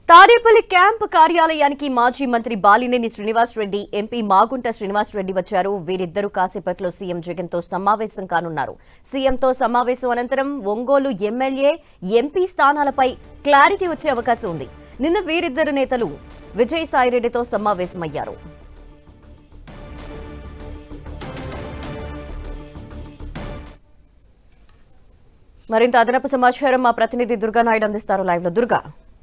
Tadepalli camp కార్యాలయానికి మాజీ మంత్రి బాలినేని శ్రీనివాస్ రెడ్డి ఎంపీ మాగుంట శ్రీనివాస్ రెడ్డి వచ్చారు వీరిద్దరూ కాసేపట్లో సీఎం జగన్ తో సమావేశం కానున్నారు సీఎంతో సమావేశం అనంతరం ఒంగోలు ఎమ్మెల్యే ఎంపీ స్థానాలపై క్లారిటీ వచ్చే అవకాశం ఉంది నిన్న వీరిద్దరు నేతలు విజయసాయిరెడ్డితో సమావేశమయ్యారు మరింత అదనపు సమాచారం మా ప్రతినిధి దుర్గా నాయుడు అందిస్తారు లైవ్ లో దుర్గా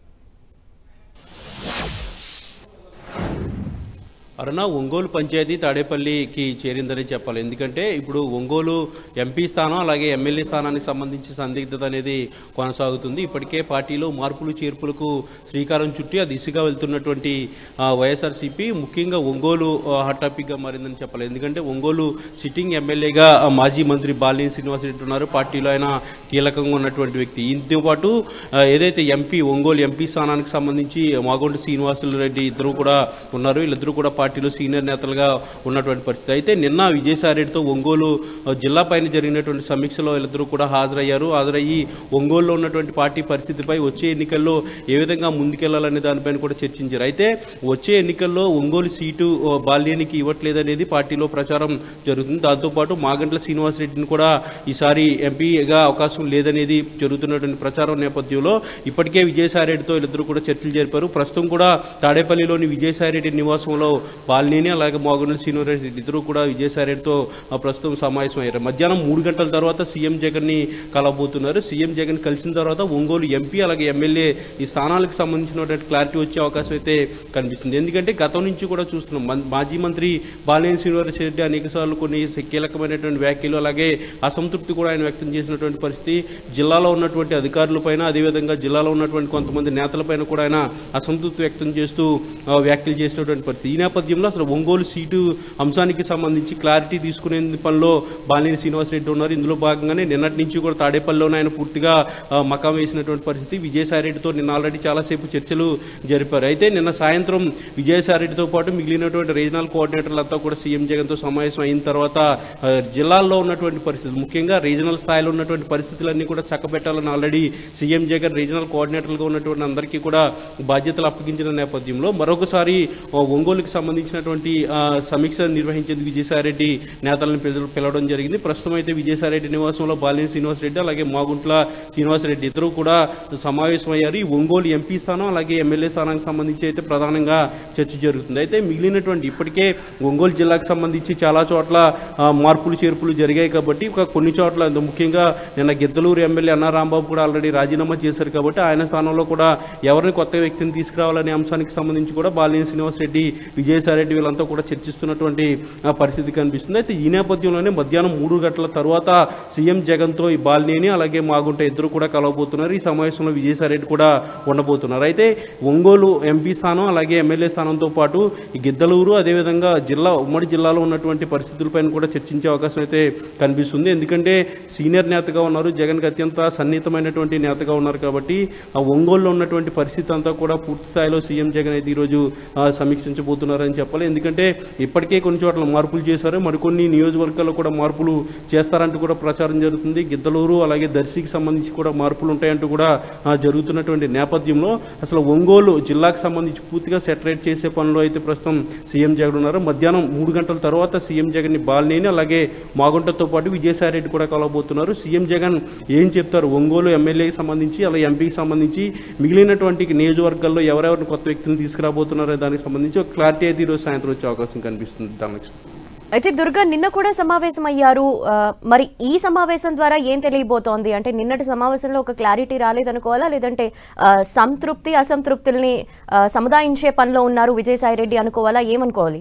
అరుణ ఒంగోలు పంచాయతీ తాడేపల్లికి చేరిందని చెప్పాలి ఎందుకంటే ఇప్పుడు ఒంగోలు ఎంపీ స్థానం అలాగే ఎమ్మెల్యే స్థానానికి సంబంధించి సందిగ్ధత అనేది కొనసాగుతుంది ఇప్పటికే పార్టీలో మార్పులు చేర్పులకు శ్రీకారం చుట్టి ఆ దిశగా వెళ్తున్నటువంటి ఆ, వైఎస్ఆర్సీపీ ముఖ్యంగా ఒంగోలు ఆ, హాట్ టాపిక్ గా మారిందని చెప్పాలి ఎందుకంటే ఒంగోలు సిట్టింగ్ ఎమ్మెల్యేగా ఆ, మాజీ మంత్రి బాలినేని శ్రీనివాసరెడ్డి ఉన్నారు పార్టీలో ఆయన కీలకంగా ఉన్నటువంటి వ్యక్తి దీంతో పాటు ఆ, ఏదైతే ఎంపీ ఒంగోలు ఎంపీ స్థానానికి సంబంధించి మాగొండ శ్రీనివాసులు రెడ్డి ఇద్దరు కూడా ఉన్నారు వీళ్ళిద్దరూ కూడా పార్టీలో సీనియర్ నేతలుగా ఉన్నటువంటి పరిస్థితి అయితే నిన్న విజయసాయిరెడ్డితో ఒంగోలు ఆ, జిల్లా పైన జరిగినటువంటి సమీక్షలో వీళ్ళిద్దరూ కూడా హాజరయ్యారు హాజరయ్యి ఒంగోలులో ఉన్నటువంటి పార్టీ పరిస్థితిపై వచ్చే ఎన్నికల్లో ఏ విధంగా ముందుకెళ్లాలనే దానిపైన కూడా చర్చించారు అయితే వచ్చే ఎన్నికల్లో ఒంగోలు సీటు ఆ, బాల్యానికి ఇవ్వట్లేదనేది పార్టీలో ప్రచారం జరుగుతుంది దాంతోపాటు మాగంట్ల శ్రీనివాసరెడ్డిని కూడా ఈసారి ఎంపీగా అవకాశం లేదనేది జరుగుతున్నటువంటి ప్రచారం నేపథ్యంలో ఇప్పటికే విజయసాయిరెడ్డితో వీళ్ళిద్దరూ కూడా చర్చలు జరిపారు ప్రస్తుతం కూడా తాడేపల్లిలోని విజయసాయిరెడ్డి నివాసంలో బాలినేని అలాగే మోగనుల శ్రీనివాసరెడ్డి ఇద్దరు కూడా విజయసాయిరెడ్డితో ఆ, ప్రస్తుతం సమావేశం అయ్యారు మధ్యాహ్నం మూడు గంటల తర్వాత సీఎం జగన్ ని కలవబోతున్నారు సీఎం జగన్ కలిసిన తర్వాత ఒంగోలు ఎంపీ అలాగే ఎమ్మెల్యే ఈ స్థానాలకు సంబంధించినటువంటి క్లారిటీ వచ్చే అవకాశం అయితే కనిపిస్తుంది ఎందుకంటే గతం నుంచి కూడా చూస్తున్నాం మన్- మాజీ మంత్రి బాలినేని శ్రీనివాసరెడ్డి అనేక సార్లు కొన్ని కీలకమైనటువంటి వ్యాఖ్యలు అలాగే అసంతృప్తి కూడా ఆయన వ్యక్తం చేసినటువంటి పరిస్థితి జిల్లాలో ఉన్నటువంటి అధికారులపైన అదేవిధంగా జిల్లాలో ఉన్నటువంటి కొంతమంది నేతలపైన కూడా ఆయన అసంతృప్తి వ్యక్తం చేస్తూ ఆ, వ్యాఖ్యలు చేసినటువంటి పరిస్థితి ఈ నేపథ్యంలో అసలు ఒంగోలు సీటు అంశానికి సంబంధించి క్లారిటీ తీసుకునే పనిలో బాలినేని శ్రీనివాసరెడ్డి ఉన్నారు ఇందులో భాగంగానే నిన్నటి నుంచి కూడా తాడేపల్లిలోనే ఆయన పూర్తిగా ఆ, మకాం వేసినటువంటి పరిస్థితి విజయసాయిరెడ్డితో నిన్న ఆల్రెడీ చాలాసేపు చర్చలు జరిపారు అయితే నిన్న సాయంత్రం విజయసాయిరెడ్డితో పాటు మిగిలినటువంటి రీజనల్ కోఆర్డినేటర్లంతా కూడా సీఎం జగన్తో సమావేశం అయిన తర్వాత ఆ, జిల్లాల్లో ఉన్నటువంటి పరిస్థితులు ముఖ్యంగా రీజనల్ స్థాయిలో ఉన్నటువంటి పరిస్థితులన్నీ కూడా చక్కబెట్టాలని ఆల్రెడీ సీఎం జగన్ రీజనల్ కోఆర్డినేటర్లుగా ఉన్నటువంటి అందరికీ కూడా బాధ్యతలు అప్పగించిన నేపథ్యంలో మరొకసారి ఆ, ఒంగోలుకి సంబంధించినటువంటి ఆ, సమీక్ష నిర్వహించేందుకు విజయసాయిరెడ్డి నేతలను పిల- పిలవడం జరిగింది ప్రస్తుతం అయితే విజయసాయిరెడ్డి నివాసంలో బాలినేని శ్రీనివాసరెడ్డి అలాగే మాగుంట్ల శ్రీనివాసరెడ్డి ఇద్దరు కూడా సమావేశమయ్యారు ఈ ఒంగోలు ఎంపీ స్థానం అలాగే ఎమ్మెల్యే స్థానానికి సంబంధించి అయితే ప్రధానంగా చర్చ జరుగుతుంది అయితే మిగిలినటువంటి ఇప్పటికే ఒంగోలు జిల్లాకు సంబంధించి చాలా చోట్ల ఆ, మార్పులు చేర్పులు జరిగాయి కాబట్టి ఒక కొన్ని చోట్ల అందు- ముఖ్యంగా నిన్న గిద్దలూరు ఎమ్మెల్యే అన్నా రాంబాబు కూడా ఆల్రెడీ రాజీనామా చేశారు కాబట్టి ఆయన స్థానంలో కూడా ఎవరిని కొత్త వ్యక్తిని తీసుకురావాలనే అంశానికి సంబంధించి కూడా బాలినేని శ్రీనివాసరెడ్డి విజయసాయిరెడ్డి వీళ్ళంతా కూడా చర్చిస్తున్నటువంటి ఆ, పరిస్థితి కనిపిస్తుంది అయితే ఈ నేపథ్యంలోనే మధ్యాహ్నం మూడు గంటల తర్వాత సీఎం జగన్తో ఈ బాలినేని అలాగే మాగుంట ఇద్దరు కూడా కలవబోతున్నారు ఈ సమావేశంలో విజయసాయిరెడ్డి కూడా ఉండబోతున్నారు అయితే ఒంగోలు ఎంపీ స్థానం అలాగే ఎమ్మెల్యే స్థానంతో పాటు ఈ గిద్దలూరు అదేవిధంగా జిల్లా ఉమ్మడి జిల్లాలో ఉన్నటువంటి పరిస్థితులపైన కూడా చర్చించే అవకాశం అయితే కనిపిస్తుంది ఎందుకంటే సీనియర్ నేతగా ఉన్నారు జగన్కి అత్యంత సన్నిహితమైనటువంటి నేతగా ఉన్నారు కాబట్టి ఆ ఒంగోలులో ఉన్నటువంటి పరిస్థితి అంతా కూడా పూర్తి స్థాయిలో సీఎం జగన్ అయితే ఈరోజు ఆ, సమీక్షించబోతున్నారని చెప్పాలి ఎందుకంటే ఇప్పటికే కొన్ని చోట్ల మార్పులు చేశారు మరికొన్ని నియోజకవర్గాల్లో కూడా మార్పులు చేస్తారంటూ కూడా ప్రచారం జరుగుతుంది గిద్దలూరు అలాగే దర్శికి సంబంధించి కూడా మార్పులు ఉంటాయంటూ కూడా ఆ, జరుగుతున్నటువంటి నేపథ్యంలో అసలు ఒంగోలు జిల్లాకు సంబంధించి పూర్తిగా సెటరేట్ చేసే పనిలో అయితే ప్రస్తుతం సీఎం జగన్ ఉన్నారు మధ్యాహ్నం మూడు గంటల తర్వాత సీఎం జగన్ ని బాలినేని అలాగే మాగుంటతో పాటు విజయసాయిరెడ్డి కూడా కలవబోతున్నారు సీఎం జగన్ ఏం చెప్తారు ఒంగోలు ఎమ్మెల్యేకి సంబంధించి అలాగే ఎంపీకి సంబంధించి మిగిలినటువంటి నియోజకవర్గాల్లో ఎవరెవరిని కొత్త వ్యక్తిని తీసుకురాబోతున్నారో దానికి సంబంధించి ఒక క్లారిటీ అయితే ఈరోజు సాయంత్రం వచ్చే అవకాశం కనిపిస్తుంది దానికి అయితే దుర్గా నిన్న కూడా సమావేశం అయ్యారు ఆ, మరి ఈ సమావేశం ద్వారా ఏం తెలియబోతోంది అంటే నిన్నటి సమావేశంలో ఒక క్లారిటీ రాలేదనుకోవాలా లేదంటే ఆ, సంతృప్తి అసంతృప్తుల్ని ఆ, సముదాయించే పనిలో ఉన్నారు విజయసాయిరెడ్డి అనుకోవాలా ఏమనుకోవాలి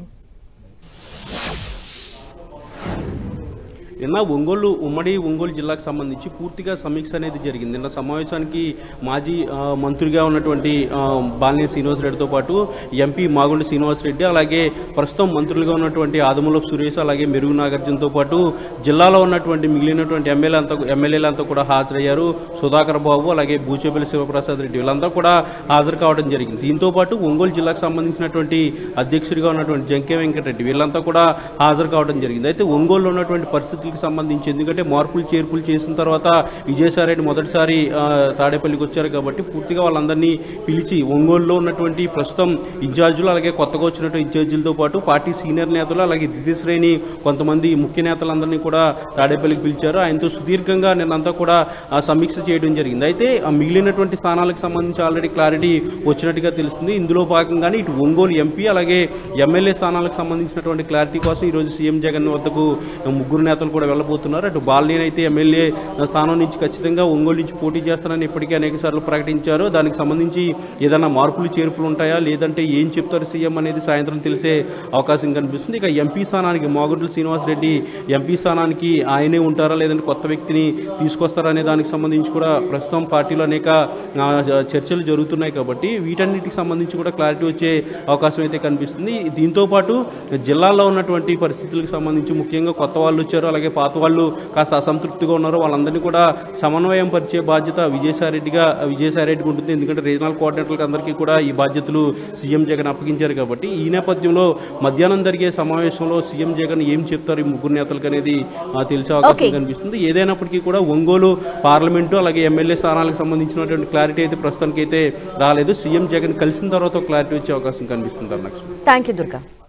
నిన్న ఒంగోలు ఉమ్మడి ఒంగోలు జిల్లాకు సంబంధించి పూర్తిగా సమీక్ష అనేది జరిగింది నిన్న సమావేశానికి మాజీ ఆ, మంత్రిగా ఉన్నటువంటి ఆ, బాలినేని శ్రీనివాసరెడ్డితో పాటు ఎంపీ మాగుండి శ్రీనివాసరెడ్డి అలాగే ప్రస్తుతం మంత్రులుగా ఉన్నటువంటి ఆదములపు సురేష్ అలాగే మెరుగు నాగార్జునతో పాటు జిల్లాలో ఉన్నటువంటి మిగిలినటువంటి ఎమ్మెల్యే అంతా ఎమ్మెల్యేలంతా కూడా హాజరయ్యారు సుధాకర్ బాబు అలాగే బూచేపల్లి శివప్రసాద్ రెడ్డి వీళ్ళంతా కూడా హాజరు కావడం జరిగింది దీంతో పాటు ఒంగోలు జిల్లాకు సంబంధించినటువంటి అధ్యక్షుడిగా ఉన్నటువంటి జంకే వెంకటరెడ్డి వీళ్ళంతా కూడా హాజరు కావడం జరిగింది అయితే ఒంగోలులో ఉన్నటువంటి పరిస్థితులు పరిస్థితులకు సంబంధించి ఎందుకంటే మార్పులు చేర్పులు చేసిన తర్వాత విజయసాయిరెడ్డి మొదటిసారి ఆ, తాడేపల్లికి వచ్చారు కాబట్టి పూర్తిగా వాళ్ళందరినీ పిలిచి ఒంగోలులో ఉన్నటువంటి ప్రస్తుతం ఇన్ఛార్జీలు అలాగే కొత్తగా వచ్చినటువంటి ఇన్ఛార్జీలతో పాటు పార్టీ సీనియర్ నేతలు అలాగే ద్వితీయ శ్రేణి కొంతమంది ముఖ్య నేతలందరినీ కూడా తాడేపల్లికి పిలిచారు ఆయనతో సుదీర్ఘంగా నిన్నంతా కూడా ఆ, సమీక్ష చేయడం జరిగింది అయితే ఆ మిగిలినటువంటి స్థానాలకు సంబంధించి ఆల్రెడీ క్లారిటీ వచ్చినట్టుగా తెలుస్తుంది ఇందులో భాగంగానే ఇటు ఒంగోలు ఎంపీ అలాగే ఎమ్మెల్యే స్థానాలకు సంబంధించినటువంటి క్లారిటీ కోసం ఈరోజు సీఎం జగన్ వద్దకు ముగ్గురు నేతలు కూడా వెళ్ళబోతున్నారు అటు బాలినేని అయితే ఎమ్మెల్యే స్థానం నుంచి ఖచ్చితంగా ఒంగోలు నుంచి పోటీ చేస్తానని ఇప్పటికే అనేక సార్లు ప్రకటించారు దానికి సంబంధించి ఏదైనా మార్పులు చేర్పులు ఉంటాయా లేదంటే ఏం చెప్తారు సీఎం అనేది సాయంత్రం తెలిసే అవకాశం కనిపిస్తుంది ఇక ఎంపీ స్థానానికి మాగుంటల శ్రీనివాసరెడ్డి ఎంపీ స్థానానికి ఆయనే ఉంటారా లేదంటే కొత్త వ్యక్తిని తీసుకొస్తారా అనే దానికి సంబంధించి కూడా ప్రస్తుతం పార్టీలో అనేక ఆ, చర్చలు జరుగుతున్నాయి కాబట్టి వీటన్నిటికి సంబంధించి కూడా క్లారిటీ వచ్చే అవకాశం అయితే కనిపిస్తుంది దీంతో పాటు జిల్లాల్లో ఉన్నటువంటి పరిస్థితులకు సంబంధించి ముఖ్యంగా కొత్త వాళ్ళు వచ్చారు అలాగే పాత వాళ్ళు కాస్త అసంతృప్తిగా ఉన్నారు వాళ్ళందరినీ కూడా సమన్వయం పరిచే బాధ్యత విజయసాయిరెడ్డిగా విజయసాయిరెడ్డికి ఉంటుంది ఎందుకంటే రీజనల్ కోఆర్డినేటర్లకు అందరికీ కూడా ఈ బాధ్యతలు సీఎం జగన్ అప్పగించారు కాబట్టి ఈ నేపథ్యంలో మధ్యాహ్నం జరిగే సమావేశంలో సీఎం జగన్ ఏం చెప్తారు ఈ ముగ్గురు నేతలకు అనేది ఆ, తెలిసే అవకాశం Okay. కనిపిస్తుంది ఏదైనప్పటికీ కూడా ఒంగోలు పార్లమెంటు అలాగే ఎమ్మెల్యే స్థానాలకు సంబంధించినటువంటి క్లారిటీ అయితే ప్రస్తుతానికి అయితే రాలేదు సీఎం జగన్ కలిసిన తర్వాత క్లారిటీ వచ్చే అవకాశం కనిపిస్తుంది అన్నట్టు థ్యాంక్ యూ దుర్గా